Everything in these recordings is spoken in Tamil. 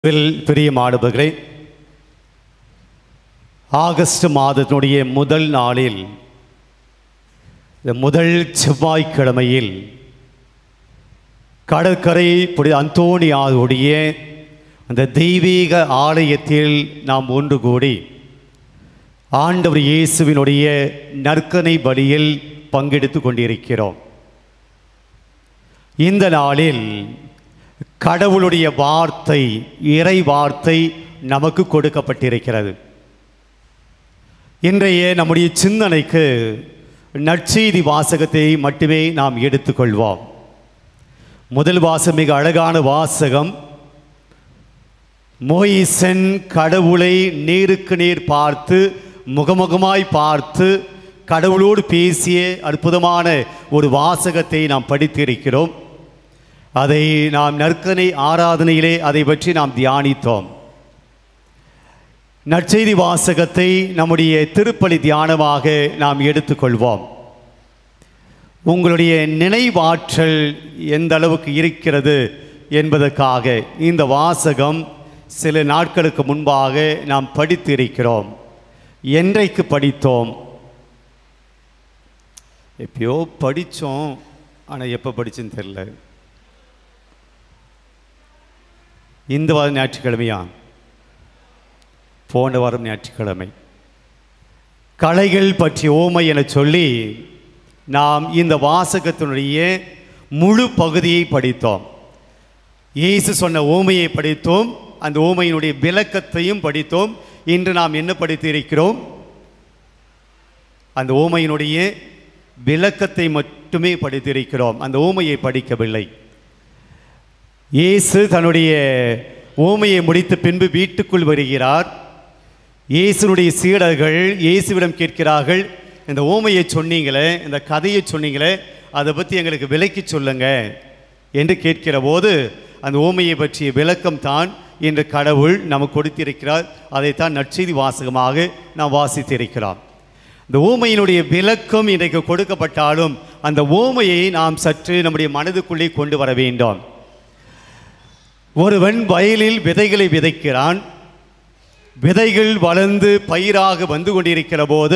வில் பிரியமானவர்களே ஆகஸ்ட் மாதத்தினுடைய முதல் நாளில் இந்த முதல் செவ்வாய்க்கிழமையில் கடற்கரை புனித அந்தோணியாவுடைய அந்த தெய்வீக ஆலயத்தில் நாம் ஒன்று கூடி ஆண்டவர் இயேசுவினுடைய நற்கனை பலியில் பங்கெடுத்து கொண்டிருக்கிறோம் இந்த நாளில் கடவுளுடைய வார்த்தை இறை வார்த்தை நமக்கு கொடுக்கப்பட்டிருக்கிறது இன்றைய நம்முடைய சிந்தனைக்கு நற்செய்தி வாசகத்தை மட்டுமே நாம் எடுத்துக்கொள்வோம் முதல் வாசகம் மிக அழகான வாசகம் மோயிசன் கடவுளை நேருக்கு நேர் பார்த்து முகமுகமாய் பார்த்து கடவுளோடு பேசிய அற்புதமான ஒரு வாசகத்தை நாம் படித்திருக்கிறோம் அதை நாம் நற்கனை ஆராதனையிலே அதை பற்றி நாம் தியானித்தோம் நற்செய்தி வாசகத்தை நம்முடைய திருப்பலி தியானமாக நாம் எடுத்துக்கொள்வோம் உங்களுடைய நினைவாற்றல் எந்த அளவுக்கு இருக்கிறது என்பதற்காக இந்த வாசகம் சில நாட்களுக்கு முன்பாக நாம் படித்திருக்கிறோம் என்றைக்கு படித்தோம் எப்பயோ படித்தோம் ஆனால் எப்போ படிச்சுன்னு தெரில இந்த வாரம் ஞாயிற்றுக்கிழமையா போன வாரம் ஞாயிற்றுக்கிழமை கலைகள் பற்றி ஓமை என சொல்லி நாம் இந்த வாசகத்தினுடைய முழு பகுதியை படித்தோம் இயேசு சொன்ன ஓமையை படித்தோம் அந்த ஓமையினுடைய விளக்கத்தையும் படித்தோம் இன்று நாம் என்ன படித்திருக்கிறோம் அந்த ஓமையினுடைய விளக்கத்தை மட்டுமே படித்திருக்கிறோம் அந்த ஓமையை படிக்கவில்லை இயேசு தன்னுடைய ஓமையை முடித்த பின்பு வீட்டுக்குள் வருகிறார் இயேசுனுடைய சீடர்கள் இயேசுவிடம் கேட்கிறார்கள் இந்த ஓமையை சொன்னீங்களே இந்த கதையை சொன்னீங்களே அதை பற்றி எங்களுக்கு விளக்கி சொல்லுங்க என்று கேட்கிற போது அந்த ஓமையை பற்றிய விளக்கம் தான் இன்று கடவுள் நமக்கு கொடுத்திருக்கிறார் அதைத்தான் நற்செய்தி வாசகமாக நாம் வாசித்திருக்கிறோம் இந்த ஓமையினுடைய விளக்கம் இன்றைக்கு கொடுக்கப்பட்டாலும் அந்த ஓமையை நாம் சற்று நம்முடைய மனதுக்குள்ளே கொண்டு வர வேண்டும் ஒருவன் வயலில் விதைகளை விதைக்கிறான் விதைகள் வளர்ந்து பயிராக வந்து கொண்டிருக்கிற போது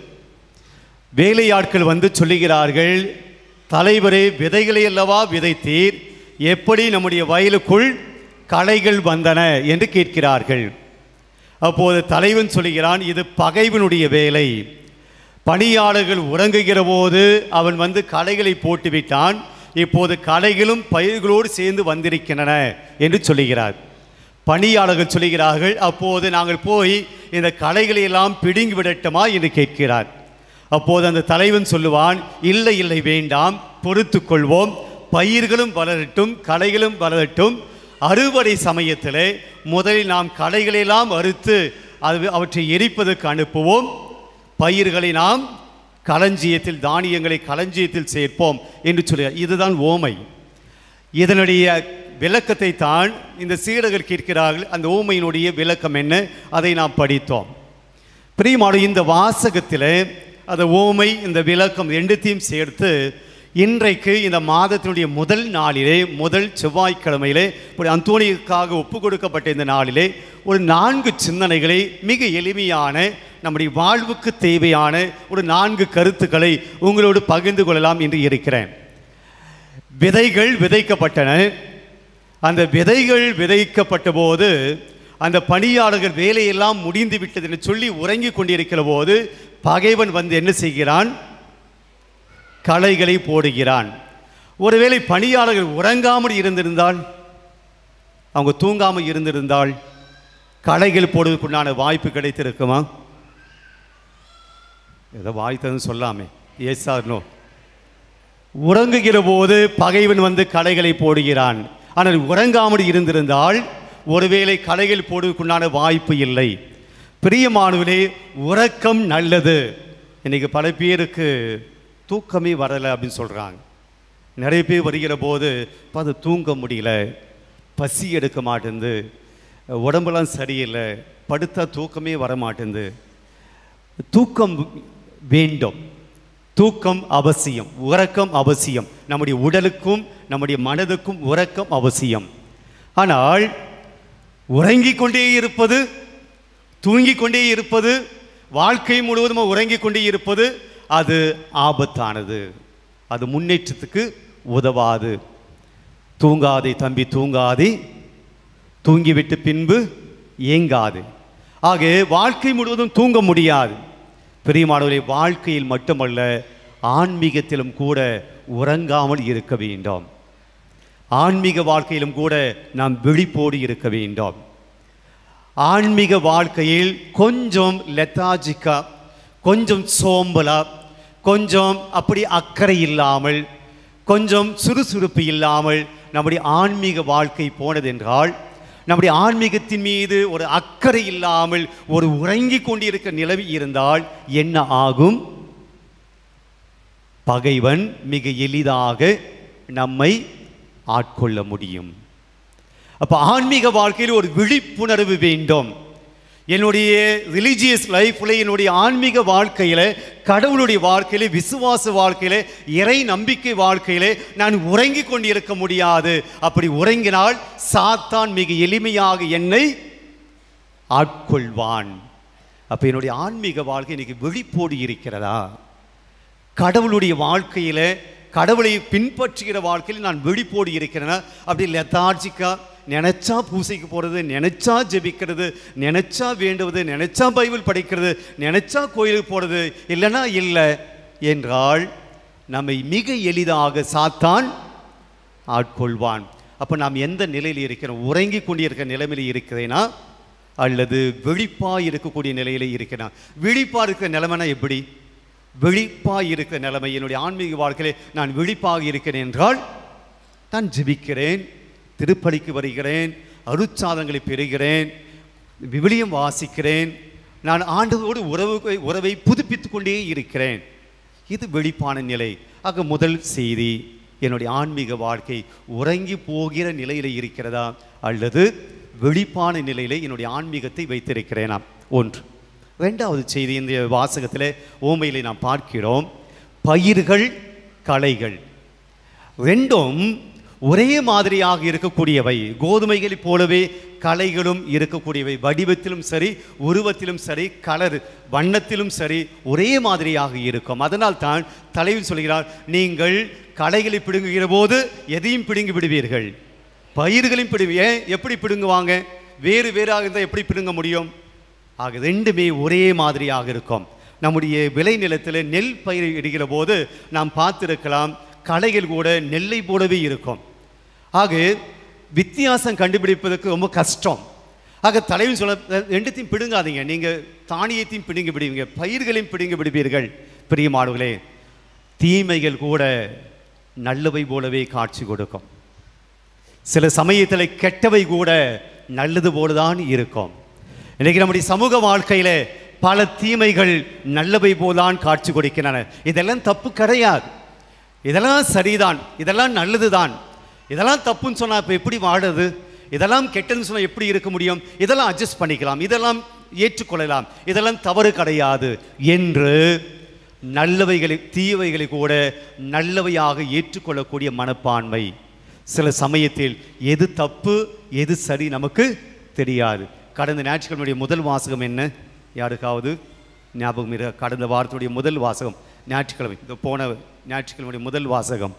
வேலையாட்கள் வந்து சொல்லுகிறார்கள் தலைவரே விதைகளை அல்லவா விதைத்தீர் எப்படி நம்முடைய வயலுக்குள் களைகள் வந்தன என்று கேட்கிறார்கள் அப்போது தலைவன் சொல்லுகிறான் இது பகைவனுடைய வேலை பணியாளர்கள் உறங்குகிற போது அவன் வந்து களைகளை போட்டுவிட்டான் இப்போது களைகளும் பயிர்களோடு சேர்ந்து வந்திருக்கின்றன என்று சொல்லுகிறார் பணியாளர்கள் சொல்லுகிறார்கள் அப்போது நாங்கள் போய் இந்த களைகளை எல்லாம் பிடுங்கி விடட்டுமா என்று கேட்கிறார் அப்போது அந்த தலைவன் சொல்லுவான் இல்லை இல்லை வேண்டாம் பொறுத்து கொள்வோம் பயிர்களும் வளரட்டும் களைகளும் வளரட்டும் அறுவடை சமயத்திலே முதலில் நாம் களைகளெல்லாம் அறுத்து அது அவற்றை எரிப்பதற்கு அனுப்புவோம் பயிர்களை நாம் களஞ்சியத்தில் தானியங்களை களஞ்சியத்தில் சேர்ப்போம் என்று சொல்கிறார் இதுதான் ஓமை இதனுடைய விளக்கத்தை தான் இந்த சீடர்கள் கேட்கிறார்கள் அந்த ஓமையினுடைய விளக்கம் என்ன அதை நாம் படித்தோம் பிரியமாடு இந்த வாசகத்தில் அந்த ஓமை இந்த விளக்கம் ரெண்டுத்தையும் சேர்த்து இன்றைக்கு இந்த மாதத்தினுடைய முதல் நாளிலே முதல் செவ்வாய்க்கிழமையிலே ஒரு அந்தோனியுக்காக ஒப்பு கொடுக்கப்பட்ட இந்த நாளிலே ஒரு நான்கு சிந்தனைகளை மிக எளிமையான நம்முடைய வாழ்வுக்கு தேவையான ஒரு நான்கு கருத்துக்களை உங்களோடு பகிர்ந்து கொள்ளலாம் என்று இருக்கிறேன் விதைகள் விதைக்கப்பட்டன அந்த விதைகள் விதைக்கப்பட்ட போது அந்த பணியாளர்கள் வேலையெல்லாம் முடிந்து விட்டது என்று சொல்லி உறங்கி கொண்டிருக்கிற போது பகைவன் வந்து என்ன செய்கிறான் களைகளை போடுகிறான் ஒருவேளை பணியாளர்கள் உறங்காமல் இருந்திருந்தால் அவங்க தூங்காமல் இருந்திருந்தால் களைகள் போடுவதற்குண்டான வாய்ப்பு கிடைத்திருக்குமா ஏதோ வாய் தந்து சொல்லாமே எஸ் ஆர் நோ உறங்குகிற போது பகைவன் வந்து களைகளை போடுகிறான் ஆனால் உறங்காமல் இருந்திருந்தால் ஒருவேளை களைகள் போடுவதற்குண்டான வாய்ப்பு இல்லை பிரியமானவர்களே உறக்கம் நல்லது இன்னைக்கு பல பேருக்கு தூக்கமே வரலை அப்படின்னு சொல்கிறாங்க நிறைய பேர் வருகிற போது அது தூங்க முடியல பசி எடுக்க மாட்டேங்குது உடம்பெல்லாம் சரியில்லை படுத்தா தூக்கமே வர மாட்டேங்குது தூக்கம் வேண்டும் தூக்கம் அவசியம் உறக்கம் அவசியம் நம்முடைய உடலுக்கும் நம்முடைய மனதுக்கும் உறக்கம் அவசியம் ஆனால் உறங்கிக் கொண்டே இருப்பது தூங்கிக் கொண்டே இருப்பது வாழ்க்கை முழுவதும் உறங்கிக் கொண்டே இருப்பது அது ஆபத்தானது அது முன்னேற்றத்துக்கு உதவாது தூங்காதே தம்பி தூங்காதே தூங்கிவிட்டு பின்பு ஏங்காது ஆக வாழ்க்கை முழுவதும் தூங்க முடியாது பெரியமானவர்களே வாழ்க்கையில் மட்டுமல்ல ஆன்மீகத்திலும் கூட உறங்காமல் இருக்க வேண்டும் ஆன்மீக வாழ்க்கையிலும் கூட நாம் விழிப்போடு இருக்க வேண்டும் ஆன்மீக வாழ்க்கையில் கொஞ்சம் லெத்தாஜிக்கா கொஞ்சம் சோம்பலா கொஞ்சம் அப்படி அக்கறை இல்லாமல் கொஞ்சம் சுறுசுறுப்பு இல்லாமல் நம்முடைய ஆன்மீக வாழ்க்கை போனதென்றால் நம்முடைய ஆன்மீகத்தின் மீது ஒரு அக்கறை இல்லாமல் ஒரு உறங்கிக் கொண்டிருக்க நிலவி இருந்தால் என்ன ஆகும் பகைவன் மிக எளிதாக நம்மை ஆட்கொள்ள முடியும் அப்ப ஆன்மீக வாழ்க்கையில் ஒரு விழிப்புணர்வு வேண்டும் என்னுடைய ரிலிஜியஸ் லைஃப்ல என்னுடைய ஆன்மீக வாழ்க்கையில கடவுளுடைய வாழ்க்கையில விசுவாச வாழ்க்கையில இறை நம்பிக்கை வாழ்க்கையில நான் உறங்கிக் கொண்டிருக்க முடியாது அப்படி உறங்கினால் சாத்தான் மிக எளிமையாக என்னை ஆட்கொள்வான் அப்ப என்னுடைய ஆன்மீக வாழ்க்கை இன்னைக்கு விழிப்போடு இருக்கிறதா கடவுளுடைய வாழ்க்கையில கடவுளை பின்பற்றுகிற வாழ்க்கையில் நான் விழிப்போடு இருக்கிறேன்னா அப்படி லெத்தார்ஜிக்கா நினைச்சா பூசைக்கு போகிறது நினைச்சா ஜெபிக்கிறது நினைச்சா வேண்டுவது நினைச்சா பைபிள் படிக்கிறது நினைச்சா கோயிலுக்கு போகிறது இல்லைன்னா இல்லை என்றால் நம்மை மிக எளிதாக சாத்தான் ஆட்கொள்வான் அப்போ நாம் எந்த நிலையில் இருக்கிறோம் உறங்கி கொண்டிருக்கிற நிலைமையில் இருக்கிறேனா அல்லது விழிப்பாக இருக்கக்கூடிய நிலையில் இருக்கிறேன் விழிப்பாக இருக்கிற நிலைமைனா எப்படி விழிப்பாக இருக்கிற நிலைமை என்னுடைய ஆன்மீக வாழ்க்கையிலே நான் விழிப்பாக இருக்கிறேன் என்றால் நான் ஜெபிக்கிறேன் திருப்பலிக்கு வருகிறேன் அருட்சாதங்களை பெறுகிறேன் விவிலியம் வாசிக்கிறேன் நான் ஆண்டவரோடு உறவு உறவை புதுப்பித்துக் கொண்டே இருக்கிறேன் இது வெளிப்பான நிலை ஆக முதல் செய்தி என்னுடைய ஆன்மீக வாழ்க்கை உறங்கி போகிற நிலையில் இருக்கிறதா அல்லது வெளிப்பான நிலையிலே என்னுடைய ஆன்மீகத்தை வைத்திருக்கிறேனா ஒன்று ரெண்டாவது செய்தி இந்த வாசகத்தில் ஓமையிலே நாம் பார்க்கிறோம் பயிர்கள் களைகள் ரெண்டும் ஒரே மாதிரியாக இருக்கக்கூடியவை கோதுமைகளைப் போலவே கலைகளும் இருக்கக்கூடியவை வடிவத்திலும் சரி உருவத்திலும் சரி கலர் வண்ணத்திலும் சரி ஒரே மாதிரியாக இருக்கும் அதனால் தான் தலைவர் சொல்கிறார் நீங்கள் கலைகளை பிடுங்குகிற போது எதையும் பிடுங்கி விடுவீர்கள் பயிர்களையும் பிடுவி ஏன் எப்படி பிடுங்குவாங்க வேறு வேறாக இருந்தால் எப்படி பிடுங்க முடியும் ஆக ரெண்டுமே ஒரே மாதிரியாக இருக்கும் நம்முடைய விளைநிலத்தில் நெல் பயிர் இடுகிற போது நாம் பார்த்திருக்கலாம் களைகள் கூட நெல்லை போலவே இருக்கும் ஆக வித்தியாசம் கண்டுபிடிப்பதற்கு ரொம்ப கஷ்டம் ஆக தலைவன் சொல்ல ரெண்டுத்தையும் பிடுங்காதீங்க நீங்கள் தானியத்தையும் பிடுங்கி விடுவீங்க பயிர்களையும் பிடுங்கி விடுவீர்கள் பிரியமானவர்களே தீமைகள் கூட நல்லவை போலவே காட்சி கொடுக்கும் சில சமயத்தில் கெட்டவை கூட நல்லது போலதான் இருக்கும் இன்னைக்கு நம்முடைய சமூக வாழ்க்கையில பல தீமைகள் நல்லவை போலதான் காட்சி கொடுக்கின்றன இதெல்லாம் தப்பு கிடையாது இதெல்லாம் சரிதான் இதெல்லாம் நல்லதுதான் இதெல்லாம் தப்புன்னு சொன்னா இப்போ எப்படி வாடுறது இதெல்லாம் கெட்டதுன்னு சொன்னா எப்படி இருக்க முடியும் இதெல்லாம் அட்ஜஸ்ட் பண்ணிக்கலாம் இதெல்லாம் ஏற்றுக்கொள்ளலாம் இதெல்லாம் தவறு கிடையாது என்று நல்லவைகளை தீவைகளை கூட நல்லவையாக ஏற்றுக்கொள்ளக்கூடிய மனப்பான்மை சில சமயத்தில் எது தப்பு எது சரி நமக்கு தெரியாது கடந்த ஞாயிற்றுக்கிழமையுடைய முதல் வாசகம் என்ன யாருக்காவது ஞாபகம் இருக்க கடந்த வாரத்துடைய முதல் வாசகம் ஞாயிற்றுக்கிழமை இந்த போன ஞாயிற்றுக்கிழமையுடைய முதல் வாசகம்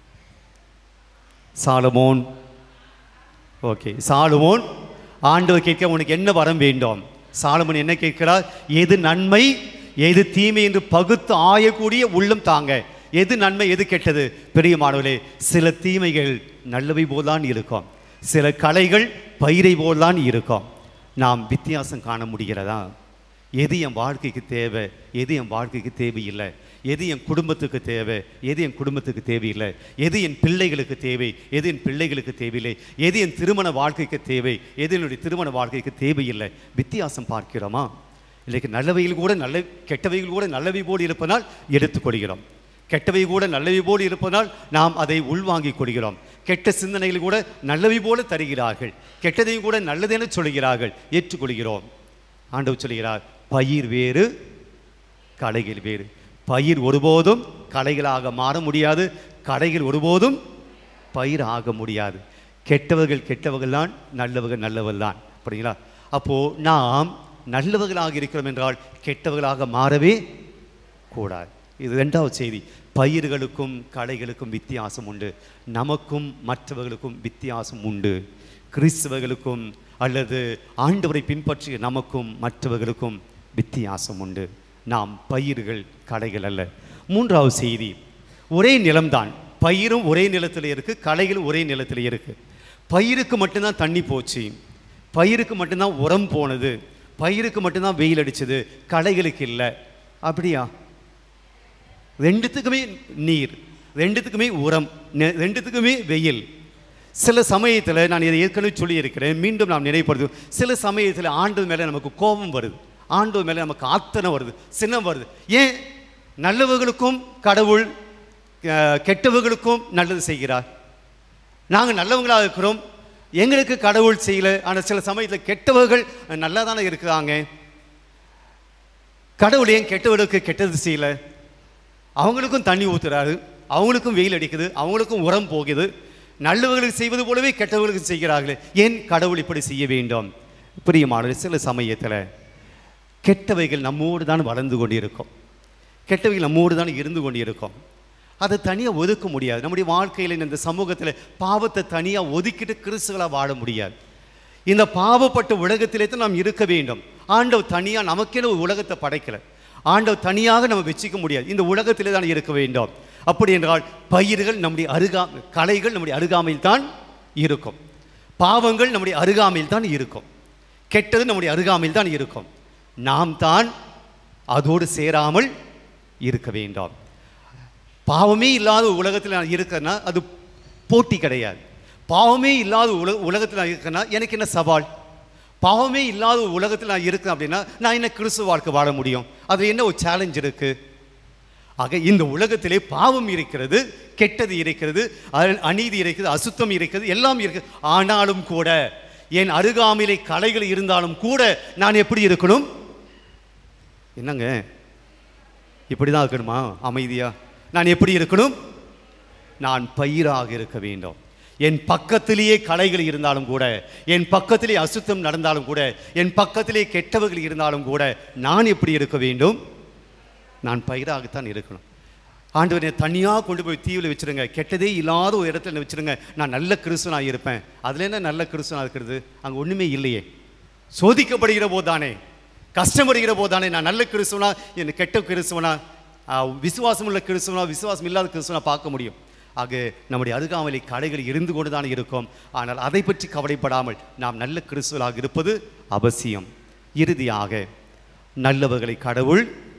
சாலமோன் ஓகே சாலமோன் ஆண்டவர் கேட்க உனக்கு என்ன வரம் வேண்டும் சாலமோன் என்ன கேட்கிறார் எது நன்மை எது தீமை என்று பகுத்து ஆயக்கூடிய உள்ளம் தாங்க எது நன்மை எது கெட்டது பெரிய மாணவர்களே சில தீமைகள் நல்லவை போல்தான் இருக்கும் சில கலைகள் பயிரை போல்தான் இருக்கும் நாம் வித்தியாசம் காண முடிகிறதா எது என் வாழ்க்கைக்கு தேவை எது என் வாழ்க்கைக்கு தேவையில்லை எது என் குடும்பத்துக்கு தேவை எது என் குடும்பத்துக்கு தேவையில்லை எது என் பிள்ளைகளுக்கு தேவை எது என் பிள்ளைகளுக்கு தேவையில்லை எது என் திருமண வாழ்க்கைக்கு தேவை எது என்னுடைய திருமண வாழ்க்கைக்கு தேவையில்லை வித்தியாசம் பார்க்கிறோமா இன்றைக்கு நல்லவைகள் கூட நல்ல கெட்டவைகள் கூட நல்லவை போல் இருப்பதால் எடுத்துக்கொள்கிறோம் கெட்டவை கூட நல்லவை போல் இருப்பதால் நாம் அதை உள்வாங்கிக் கொள்கிறோம் கெட்ட சிந்தனைகள் கூட நல்லவை போல தருகிறார்கள் கெட்டதையும் கூட நல்லதென சொல்கிறார்கள் ஏற்றுக்கொள்கிறோம் ஆண்டவர் சொல்கிறார் பயிர் வேறு களைகள் வேறு பயிர் ஒருபோதும் களைகளாக மாற முடியாது களைகள் ஒருபோதும் பயிர் ஆக முடியாது கெட்டவர்கள் கெட்டவர்கள் தான் நல்லவர்கள் நல்லவர்கள் தான் அப்படிங்களா அப்போது நாம் நல்லவர்களாக இருக்கிறோம் என்றால் கெட்டவர்களாக மாறவே கூடாது இது ரெண்டாவது செய்தி பயிர்களுக்கும் களைகளுக்கும் வித்தியாசம் உண்டு நமக்கும் மற்றவர்களுக்கும் வித்தியாசம் உண்டு கிறிஸ்தவர்களுக்கும் அல்லது ஆண்டவரை பின்பற்றிய நமக்கும் மற்றவர்களுக்கும் வித்தியாசம் உண்டு நாம் பயிர்கள் களைகள் அல்ல மூன்றாவது செய்தி ஒரே நிலம்தான் பயிரும் ஒரே நிலத்தில் இருக்கு களைகளும் ஒரே நிலத்தில் இருக்கு பயிருக்கு மட்டும்தான் தண்ணி போச்சு பயிருக்கு மட்டும்தான் உரம் போனது பயிருக்கு மட்டும்தான் வெயில் அடிச்சது களைகளுக்கு இல்லை அப்படியா ரெண்டுத்துக்குமே நீர் ரெண்டுத்துக்குமே உரம் நெ- ரெண்டுத்துக்குமே வெயில் சில சமயத்தில் நான் இதை ஏற்கனவே சொல்லியிருக்கிறேன் மீண்டும் நாம் நினைப்படுத்து சில சமயத்தில் ஆண்டவர் மேலே நமக்கு கோபம் வருது ஆண்டவர் மேலே நமக்கு ஆத்தனை வருது சினம் வருது ஏன் நல்லவர்களுக்கும் கடவுள் அஹ், கெட்டவர்களுக்கும் நல்லது செய்கிறார் நாங்கள் நல்லவங்களாக இருக்கிறோம் எங்களுக்கு கடவுள் செய்யல ஆனால் சில சமயத்தில் கெட்டவர்கள் நல்லா தானே இருக்கிறாங்க கடவுள் ஏன் கெட்டவர்களுக்கு கெட்டது செய்யல அவங்களுக்கும் தண்ணி ஊத்துறாரு அவங்களுக்கும் வெயில் அடிக்குது அவங்களுக்கும் உரம் போகுது நல்லவர்களுக்கு செய்வது போலவே கெட்டவர்களுக்கு செய்கிறார்களே ஏன் கடவுள் இப்படி செய்ய வேண்டும் பிரியமானவர் சில சமயத்தில் கெட்டவைகள் நம்மோடு தான் வளர்ந்து கொண்டிருக்கும் கெட்டவைகள் நம்மோடு தான் இருந்து கொண்டிருக்கும் அதை தனியாக ஒதுக்க முடியாது நம்முடைய வாழ்க்கையில் இந்த சமூகத்தில் பாவத்தை தனியாக ஒதுக்கிட்டு கிறிஸ்துவலாக வாழ முடியாது இந்த பாவப்பட்ட உலகத்திலே தான் நாம் இருக்க வேண்டும் ஆண்டவர் தனியாக நமக்கென ஒரு உலகத்தை படைக்கல ஆண்டவர் தனியாக நம்ம வச்சுக்க முடியாது இந்த உலகத்திலே தான் இருக்க வேண்டும் அப்படி என்றால் பயிர்கள் நம்முடைய அருகா கலைகள் நம்முடைய அருகாமையில் தான் இருக்கும் பாவங்கள் நம்முடைய அருகாமையில் தான் இருக்கும் கெட்டது நம்முடைய அருகாமையில் தான் இருக்கும் நாம் தான் அதோடு சேராமல் இருக்க வேண்டாம் பாவமே இல்லாத ஒரு உலகத்தில் நான் இருக்கேன்னா அது போட்டி கிடையாது பாவமே இல்லாத உலக உலகத்தில் நான் இருக்கேன்னா எனக்கு என்ன சவால் பாவமே இல்லாத ஒரு உலகத்தில் நான் இருக்கேன் அப்படின்னா நான் என்ன கிறிஸ்துவ வாழ்க்கை வாழ முடியும் அது என்ன ஒரு சேலஞ்ச் இருக்கு ஆக இந்த உலகத்திலே பாவம் இருக்கிறது கெட்டது இருக்கிறது அ- அநீதி இருக்கிறது அசுத்தம் இருக்கிறது எல்லாம் இருக்குது ஆனாலும் கூட என் அருகாமையிலே கலைகள் இருந்தாலும் கூட நான் எப்படி இருக்கணும் என்னங்க இப்படி தான் இருக்கணுமா அமைதியா நான் எப்படி இருக்கணும் நான் பயிராக இருக்க வேண்டும் என் பக்கத்திலேயே கலைகள் இருந்தாலும் கூட என் பக்கத்திலே அசுத்தம் நடந்தாலும் கூட என் பக்கத்திலே கெட்டவர்கள் இருந்தாலும் கூட நான் எப்படி இருக்க வேண்டும் நான் பயிராகத்தான் இருக்கணும் ஆண்டவரை தனியாக கொண்டு போய் தீவில் வச்சிருங்க கெட்டதே இல்லாத ஒரு இடத்துல என்னை வச்சிருங்க நான் நல்ல கிறிஸ்துவனாக இருப்பேன் அதில் என்ன நல்ல கிறிஸ்துவனாக இருக்கிறது அங்கே ஒன்றுமே இல்லையே சோதிக்கப்படுகிற போதானே கஷ்டப்படுகிற போதானே நான் நல்ல கிறிஸ்துவனா என் கெட்ட கிறிஸ்துவனா ஆ, விசுவாசம் உள்ள கிறிஸ்துவனா விசுவாசம் இல்லாத கிறிஸ்துவனா பார்க்க முடியும் ஆக நம்முடைய அருகாமலை கடைகள் இருந்து கொண்டு தான் இருக்கும் ஆனால் அதை பற்றி கவலைப்படாமல் நாம் நல்ல கிறிஸ்துவலாக இருப்பது அவசியம் இறுதியாக நல்லவர்களை கடவுள்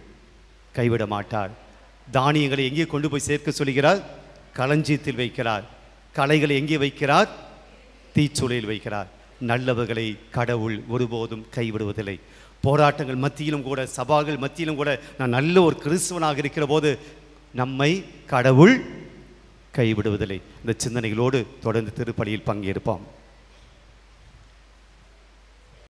கைவிட மாட்டார் தானியங்களை எங்கே கொண்டு போய் சேர்க்க சொல்கிறார் களஞ்சியத்தில் வைக்கிறார் களைகளை எங்கே வைக்கிறார் தீச்சுளையில் வைக்கிறார் நல்லவர்களை கடவுள் ஒருபோதும் கைவிடுவதில்லை போராட்டங்கள் மத்தியிலும் கூட சபாகள் மத்தியிலும் கூட நான் நல்ல ஒரு கிறிஸ்துவனாக இருக்கிற போது நம்மை கடவுள் கைவிடுவதில்லை இந்த சிந்தனைகளோடு தொடர்ந்து திருப்பலியில் பங்கேற்போம்